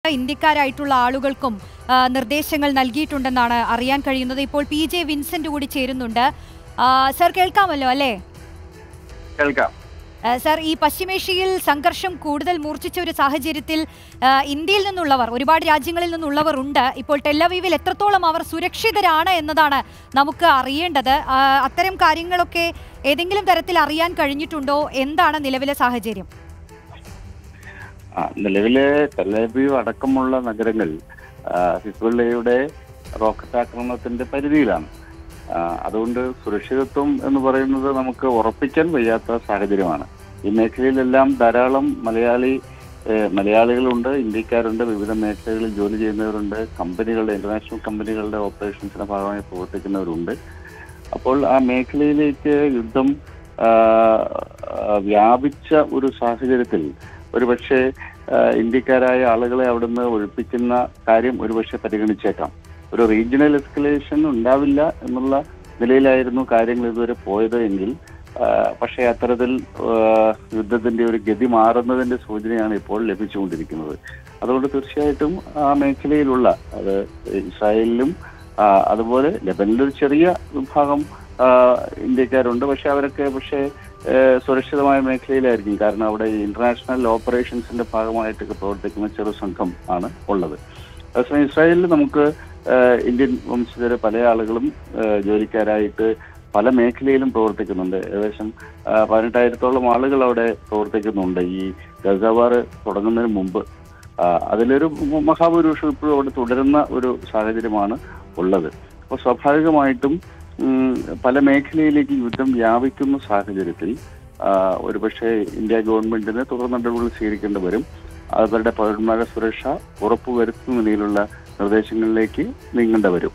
ഇന്ത്യക്കാരായിട്ടുള്ള ആളുകൾക്കും ആ, നിർദ്ദേശങ്ങൾ നൽകിയിട്ടുണ്ടെന്നാണ് അറിയാൻ കഴിയുന്നത് ഇപ്പോൾ പി ജെ വിൻസെന്റ് കൂടി ചേരുന്നുണ്ട് ആ, സർ കേൾക്കാമല്ലോ അല്ലേ കേൾക്കാം ആ, സർ ഈ പശ്ചിമേഷ്യയിൽ സംഘർഷം കൂടുതൽ മൂർച്ഛിച്ച ഒരു സാഹചര്യത്തിൽ ആ, ഇന്ത്യയിൽ നിന്നുള്ളവർ ഒരുപാട് രാജ്യങ്ങളിൽ നിന്നുള്ളവർ ഉണ്ട് ഇപ്പോൾ ടെല്ലവീവിൽ എത്രത്തോളം അവർ സുരക്ഷിതരാണ് എന്നതാണ് നമുക്ക് അറിയേണ്ടത് ആ, അത്തരം കാര്യങ്ങളൊക്കെ ഏതെങ്കിലും തരത്തിൽ അറിയാൻ കഴിഞ്ഞിട്ടുണ്ടോ എന്താണ് നിലവിലെ സാഹചര്യം ആ, നിലവിലെ ടെലവീവ് അടക്കമുള്ള നഗരങ്ങൾ ആ, ഹിസ്ബുള്ളയുടെ റോക്കറ്റ് ആക്രമണത്തിന്റെ പരിധിയിലാണ് ആ, അതുകൊണ്ട് സുരക്ഷിതത്വം എന്ന് പറയുന്നത് നമുക്ക് ഉറപ്പിക്കാൻ വയ്യാത്ത സാഹചര്യമാണ് ഈ മേഖലയിലെല്ലാം ധാരാളം മലയാളി ഏ, മലയാളികളുണ്ട് ഇന്ത്യക്കാരുണ്ട് വിവിധ മേഖലകളിൽ ജോലി ചെയ്യുന്നവരുണ്ട് കമ്പനികളുടെ ഇന്റർനാഷണൽ കമ്പനികളുടെ ഓപ്പറേഷൻസിന്റെ ഭാഗമായി പ്രവർത്തിക്കുന്നവരുണ്ട് അപ്പോൾ ആ മേഖലയിലേക്ക് യുദ്ധം ആ, ആ, വ്യാപിച്ച ഒരു സാഹചര്യത്തിൽ ഒരുപക്ഷെ ആ, ഇന്ത്യക്കാരായ ആളുകളെ അവിടുന്ന് ഒഴിപ്പിക്കുന്ന കാര്യം ഒരുപക്ഷെ പരിഗണിച്ചേക്കാം ഒരു റീജിയണൽ എസ്കലേഷൻ ഉണ്ടാവില്ല എന്നുള്ള നിലയിലായിരുന്നു കാര്യങ്ങൾ ഇതുവരെ പോയത് എങ്കിൽ ആ, പക്ഷേ അത്തരത്തിൽ ആ, യുദ്ധത്തിന്റെ ഒരു ഗതി മാറുന്നതിന്റെ സൂചനയാണ് ഇപ്പോൾ ലഭിച്ചുകൊണ്ടിരിക്കുന്നത് അതുകൊണ്ട് തീർച്ചയായിട്ടും ആ മേഖലയിലുള്ള അത് ഇസ്രായേലിലും ആ, അതുപോലെ ലെബനിലൊരു ചെറിയ വിഭാഗം ആ, ഇന്ത്യക്കാരുണ്ട് പക്ഷെ അവരൊക്കെ പക്ഷേ ഏഹ് സുരക്ഷിതമായ മേഖലയിലായിരിക്കും കാരണം അവിടെ ഈ ഇന്റർനാഷണൽ ഓപ്പറേഷൻസിന്റെ ഭാഗമായിട്ടൊക്കെ പ്രവർത്തിക്കുന്ന ചെറു സംഘം ആണ് ഉള്ളത് അതേസമയം ഇസ്രായേലിൽ നമുക്ക് ഏഹ് ഇന്ത്യൻ വംശജര് പല ആളുകളും ഏഹ് ജോലിക്കാരായിട്ട് പല മേഖലയിലും പ്രവർത്തിക്കുന്നുണ്ട് ഏകദേശം ആ, പതിനെട്ടായിരത്തോളം ആളുകൾ അവിടെ പ്രവർത്തിക്കുന്നുണ്ട് ഈ ഗസവാർ തുടങ്ങുന്നതിന് മുമ്പ് ആ, അതിലൊരു മ- മഹാഭൂരിപക്ഷം ഇപ്പോഴും അവിടെ തുടരുന്ന ഒരു സാഹചര്യമാണ് ഉള്ളത് അപ്പോൾ സ്വാഭാവികമായിട്ടും ഉം, പല മേഖലയിലേക്ക് യുദ്ധം വ്യാപിക്കുന്ന സാഹചര്യത്തിൽ ആ, ഒരുപക്ഷെ ഇന്ത്യ ഗവൺമെന്റിന് തുടർ നടപടികൾ സ്വീകരിക്കേണ്ടി വരും അവരുടെ പൗരന്മാരുടെ സുരക്ഷ ഉറപ്പുവരുത്തുന്ന നിലയിലുള്ള നിർദ്ദേശങ്ങളിലേക്ക് നീങ്ങേണ്ടി വരും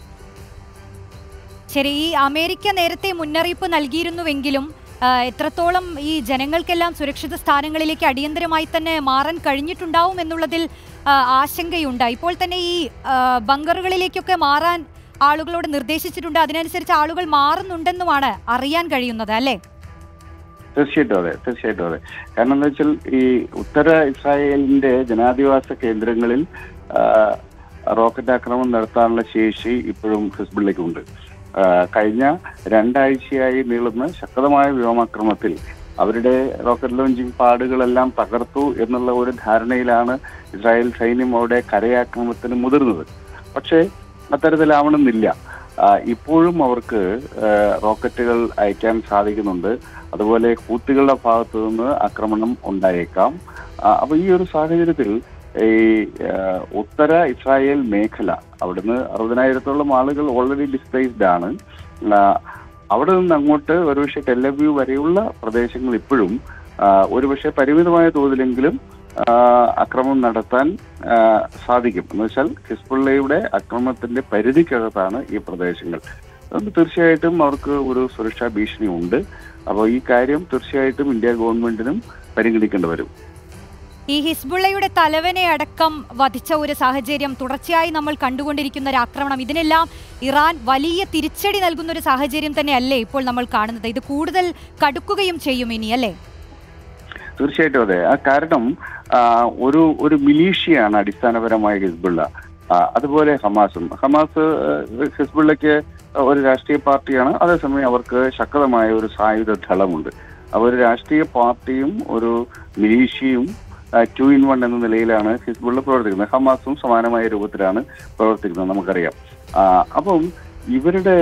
ശരി ഈ അമേരിക്ക നേരത്തെ മുന്നറിയിപ്പ് നൽകിയിരുന്നുവെങ്കിലും ആ, എത്രത്തോളം ഈ ജനങ്ങൾക്കെല്ലാം സുരക്ഷിത സ്ഥാനങ്ങളിലേക്ക് അടിയന്തരമായി തന്നെ മാറാൻ കഴിഞ്ഞിട്ടുണ്ടാവും എന്നുള്ളതിൽ ആ, ആശങ്കയുണ്ട് ഇപ്പോൾ തന്നെ ഈ ആ, ബങ്കറുകളിലേക്കൊക്കെ മാറാൻ ആളുകളോട് നിർദ്ദേശിച്ചിട്ടുണ്ട് അതിനനുസരിച്ച് ആളുകൾ മാറുന്നുണ്ടെന്നുമാണ് അറിയാൻ കഴിയുന്നത് അല്ലേ തീർച്ചയായിട്ടും അതെ തീർച്ചയായിട്ടും അതെ കാരണം എന്താ വെച്ചാൽ ഈ ഉത്തര ഇസ്രായേലിന്റെ ജനാധിവാസ കേന്ദ്രങ്ങളിൽ ആ, റോക്കറ്റ് ആക്രമണം നടത്താനുള്ള ശേഷി ഇപ്പോഴും ഹിസ്ബുള്ളിക്കുണ്ട് ആ, കഴിഞ്ഞ രണ്ടാഴ്ചയായി നീളുന്ന ശക്തമായ വ്യോമാക്രമണത്തിൽ അവരുടെ റോക്കറ്റ് ലോഞ്ചിങ് പാടുകളെല്ലാം തകർത്തു എന്നുള്ള ഒരു ധാരണയിലാണ് ഇസ്രായേൽ സൈന്യം അവിടെ കരയാക്രമണത്തിന് മുതിർന്നത് പക്ഷേ അത്തരത്തിലാവണമെന്നില്ല ആ, ഇപ്പോഴും അവർക്ക് ആ, റോക്കറ്റുകൾ അയക്കാൻ സാധിക്കുന്നുണ്ട് അതുപോലെ ഹൂത്തികളുടെ ഭാഗത്തു നിന്ന് ആക്രമണം ഉണ്ടായേക്കാം ആ, അപ്പൊ ഈ ഒരു സാഹചര്യത്തിൽ ഈ ആ, ഉത്തര ഇസ്രായേൽ മേഖല അവിടുന്ന് അറുപതിനായിരത്തോളം ആളുകൾ ഓൾറെഡി ഡിസ്പ്ലേസ്ഡ് ആണ് ആ, അവിടെ നിന്ന് അങ്ങോട്ട് ഒരുപക്ഷെ ടെല്ലവ്യൂ വരെയുള്ള പ്രദേശങ്ങൾ ഇപ്പോഴും ആ, ഒരുപക്ഷെ പരിമിതമായ തോതിലെങ്കിലും ആ, ആക്രമണം നടത്താൻ ആ, സാധിക്കും എന്ന് വെച്ചാൽ ഹിസ്ബുള്ളയുടെ ആക്രമണത്തിന്റെ പരിധിക്കകത്താണ് ഈ പ്രദേശങ്ങൾ അതുകൊണ്ട് തീർച്ചയായിട്ടും അവർക്ക് ഒരു സുരക്ഷാ ഭീഷണി ഉണ്ട് അപ്പോൾ ഈ കാര്യം തീർച്ചയായിട്ടും ഇന്ത്യ ഗവൺമെന്റിനും പരിഗണിക്കേണ്ടി വരും ഈ ഹിസ്ബുള്ളയുടെ തലവനെ അടക്കം വധിച്ച ഒരു സാഹചര്യം തുടർച്ചയായി നമ്മൾ കണ്ടുകൊണ്ടിരിക്കുന്ന ഒരു ആക്രമണം ഇതിനെല്ലാം ഇറാൻ വലിയ തിരിച്ചടി നൽകുന്ന ഒരു സാഹചര്യം തന്നെയല്ലേ ഇപ്പോൾ നമ്മൾ കാണുന്നത് ഇത് കൂടുതൽ കടുക്കുകയും ചെയ്യും ഇനി അല്ലേ തീർച്ചയായിട്ടും അതെ ആ കാരണം ആ, ഒരു ഒരു മിലീഷ്യയാണ് അടിസ്ഥാനപരമായ ഹിസ്ബുള്ള ആ, അതുപോലെ ഹമാസും ഹമാസ് ആ, ഹിസ്ബുള്ളയ്ക്ക് ഒരു രാഷ്ട്രീയ പാർട്ടിയാണ് അതേസമയം അവർക്ക് ശക്തമായ ഒരു സായുധ ദളമുണ്ട് അവർ രാഷ്ട്രീയ പാർട്ടിയും ഒരു മിലീഷ്യയും ടു ഇൻ വൺ എന്ന നിലയിലാണ് ഹിസ്ബുള്ള പ്രവർത്തിക്കുന്നത് ഹമാസും സമാനമായ രൂപത്തിലാണ് പ്രവർത്തിക്കുന്നത് നമുക്കറിയാം ആ, അപ്പം ഇവരുടെ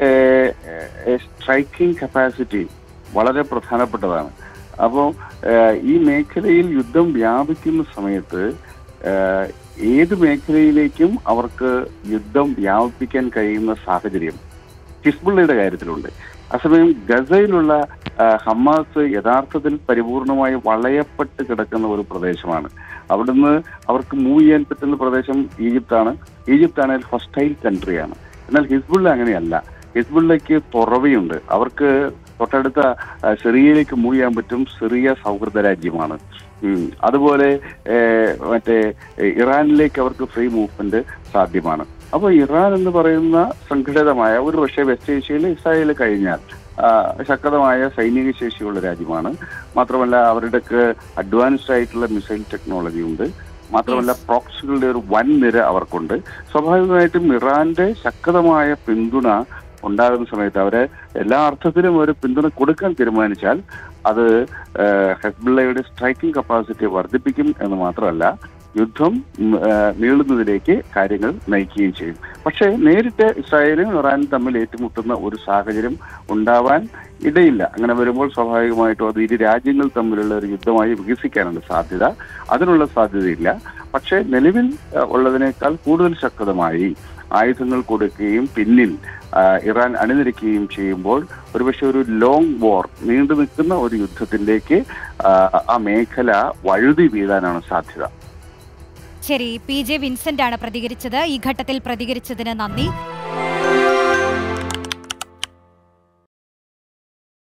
സ്ട്രൈക്കിംഗ് കപ്പാസിറ്റി വളരെ പ്രധാനപ്പെട്ടതാണ് അപ്പോൾ ഈ മേഖലയിൽ യുദ്ധം വ്യാപിക്കുന്ന സമയത്ത് ഏഹ്, ഏത് മേഖലയിലേക്കും അവർക്ക് യുദ്ധം വ്യാപിപ്പിക്കാൻ കഴിയുന്ന സാഹചര്യം ഹിസ്ബുള്ളയുടെ കാര്യത്തിലുണ്ട് അസമയം ഗസയിലുള്ള ആ, ഹമാസ് യഥാർത്ഥത്തിൽ പരിപൂർണമായി വളയപ്പെട്ട് കിടക്കുന്ന ഒരു പ്രദേശമാണ് അവിടുന്ന് അവർക്ക് മൂവ് ചെയ്യാൻ പറ്റുന്ന പ്രദേശം ഈജിപ്താണ് ഈജിപ്ത് ആണെങ്കിൽ ഹൊസ്റ്റൈൽ കൺട്രിയാണ് എന്നാൽ ഹിസ്ബുള്ള അങ്ങനെയല്ല ഹിസ്ബുള്ളയ്ക്ക് തുറവിയുണ്ട് അവർക്ക് തൊട്ടടുത്ത ആ, സിറിയയിലേക്ക് മൂവ് ചെയ്യാൻ പറ്റും സിറിയ സൗഹൃദ രാജ്യമാണ് ഉം. അതുപോലെ ഏഹ്, മറ്റേ ഏഹ്, ഇറാനിലേക്ക് അവർക്ക് ഫ്രീ മൂവ്മെന്റ് സാധ്യമാണ് അപ്പോൾ ഇറാൻ എന്ന് പറയുന്ന സംഘടിതമായ ഒരു പക്ഷേ വെസ്റ്റ് ഏഷ്യയിൽ ഇസ്രായേൽ കഴിഞ്ഞാൽ ആ, ശക്തമായ സൈനിക ശേഷിയുള്ള രാജ്യമാണ് മാത്രമല്ല അവരുടെക്ക് അഡ്വാൻസ്ഡ് ആയിട്ടുള്ള മിസൈൽ ടെക്നോളജി ഉണ്ട് മാത്രമല്ല പ്രോക്സികളുടെ ഒരു വൻ നിര അവർക്കുണ്ട് സ്വാഭാവികമായിട്ടും ഇറാന്റെ ശക്തമായ പിന്തുണ ഉണ്ടാകുന്ന സമയത്ത് അവരെ എല്ലാ അർത്ഥത്തിലും ഒരു പിന്തുണ കൊടുക്കാൻ തീരുമാനിച്ചാൽ അത് ഏഹ്, ഹെസ്ബുള്ളയുടെ സ്ട്രൈക്കിംഗ് കപ്പാസിറ്റി വർദ്ധിപ്പിക്കും എന്ന് മാത്രമല്ല യുദ്ധം ഉം, ഏഹ്, നീളുന്നതിലേക്ക് കാര്യങ്ങൾ നയിക്കുകയും ചെയ്യും പക്ഷേ നേരിട്ട് ഇസ്രായേലും ഇറാനും തമ്മിൽ ഏറ്റുമുട്ടുന്ന ഒരു സാഹചര്യം ഉണ്ടാവാൻ ഇടയില്ല അങ്ങനെ വരുമ്പോൾ സ്വാഭാവികമായിട്ടും അത് ഇരു രാജ്യങ്ങൾ തമ്മിലുള്ള ഒരു യുദ്ധമായി വികസിക്കാനുള്ള സാധ്യത അതിനുള്ള സാധ്യതയില്ല പക്ഷേ നിലവിൽ ഏഹ്, ഉള്ളതിനേക്കാൾ കൂടുതൽ ശക്തമായി ആയുധങ്ങൾ കൊടുക്കുകയും പിന്നിൽ ആ, ഇറാൻ അണിനിരക്കുകയും ചെയ്യുമ്പോൾ ഒരുപക്ഷെ ഒരു ലോങ് വാർ നീണ്ടു നിൽക്കുന്ന ഒരു യുദ്ധത്തിലേക്ക് ആ, ആ മേഖല വഴുതി വീഴാനാണ് സാധ്യത ശരി പി ജെ വിൻസെന്റ് ആണ് പ്രതികരിച്ചത് ഈ ഘട്ടത്തിൽ പ്രതികരിച്ചതിന് നന്ദി